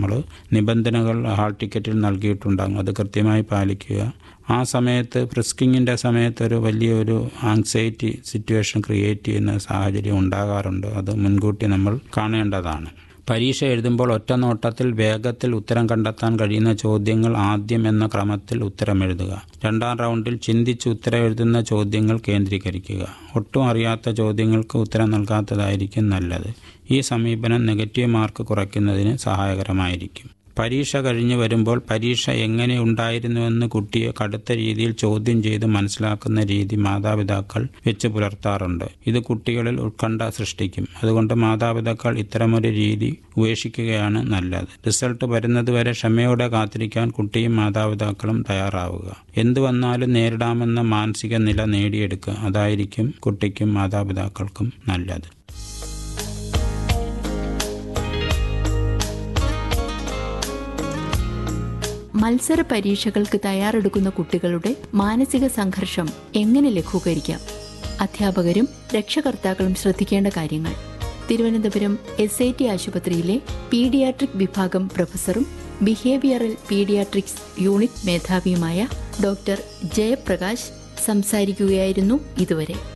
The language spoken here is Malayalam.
നമ്മൾ നിബന്ധനകൾ ഹാൾ ടിക്കറ്റിൽ നൽകിയിട്ടുണ്ടാകും അത് കൃത്യമായി പാലിക്കുക ആ സമയത്ത് ഫ്രിസ്കിങ്ങിൻ്റെ സമയത്ത് ഒരു വലിയൊരു ആങ്സൈറ്റി സിറ്റുവേഷൻ ക്രിയേറ്റ് ചെയ്യുന്ന സാഹചര്യം ഉണ്ടാകാറുണ്ട് അത് മുൻകൂട്ടി നമ്മൾ കാണേണ്ടതാണ് പരീക്ഷ എഴുതുമ്പോൾ ഒറ്റ നോട്ടത്തിൽ വേഗത്തിൽ ഉത്തരം കണ്ടെത്താൻ കഴിയുന്ന ചോദ്യങ്ങൾ ആദ്യം എന്ന ക്രമത്തിൽ ഉത്തരം എഴുതുക രണ്ടാം റൗണ്ടിൽ ചിന്തിച്ച് ഉത്തരം എഴുതുന്ന ചോദ്യങ്ങൾ കേന്ദ്രീകരിക്കുക ഒട്ടും അറിയാത്ത ചോദ്യങ്ങൾക്ക് ഉത്തരം നൽകാത്തതായിരിക്കും നല്ലത് ഈ സമീപനം നെഗറ്റീവ് മാർക്ക് കുറയ്ക്കുന്നതിന് സഹായകരമായിരിക്കും പരീക്ഷ കഴിഞ്ഞ് വരുമ്പോൾ പരീക്ഷ എങ്ങനെ ഉണ്ടായിരുന്നുവെന്ന് കുട്ടിയെ കടുത്ത രീതിയിൽ ചോദ്യം ചെയ്ത് മനസ്സിലാക്കുന്ന രീതി മാതാപിതാക്കൾ വെച്ച് പുലർത്താറുണ്ട് ഇത് കുട്ടികളിൽ ഉത്കണ്ഠ സൃഷ്ടിക്കും അതുകൊണ്ട് മാതാപിതാക്കൾ ഇത്തരമൊരു രീതി ഉപേക്ഷിക്കുകയാണ് നല്ലത് റിസൾട്ട് വരുന്നതുവരെ ക്ഷമയോടെ കാത്തിരിക്കാൻ കുട്ടിയും മാതാപിതാക്കളും തയ്യാറാവുക എന്തു വന്നാലും നേരിടാമെന്ന മാനസിക നില നേടിയെടുക്കുക അതായിരിക്കും കുട്ടിക്കും മാതാപിതാക്കൾക്കും നല്ലത് മത്സര പരീക്ഷകൾക്ക് തയ്യാറെടുക്കുന്ന കുട്ടികളുടെ മാനസിക സംഘർഷം എങ്ങനെ ലഘൂകരിക്കാം അധ്യാപകരും രക്ഷകർത്താക്കളും ശ്രദ്ധിക്കേണ്ട കാര്യങ്ങൾ തിരുവനന്തപുരം എസ് ഐ ടി ആശുപത്രിയിലെ പീഡിയാട്രിക് വിഭാഗം പ്രൊഫസറും ബിഹേവിയറൽ പീഡിയാട്രിക്സ് യൂണിറ്റ് മേധാവിയുമായ ഡോക്ടർ ജയപ്രകാശ് സംസാരിക്കുകയായിരുന്നു ഇതുവരെ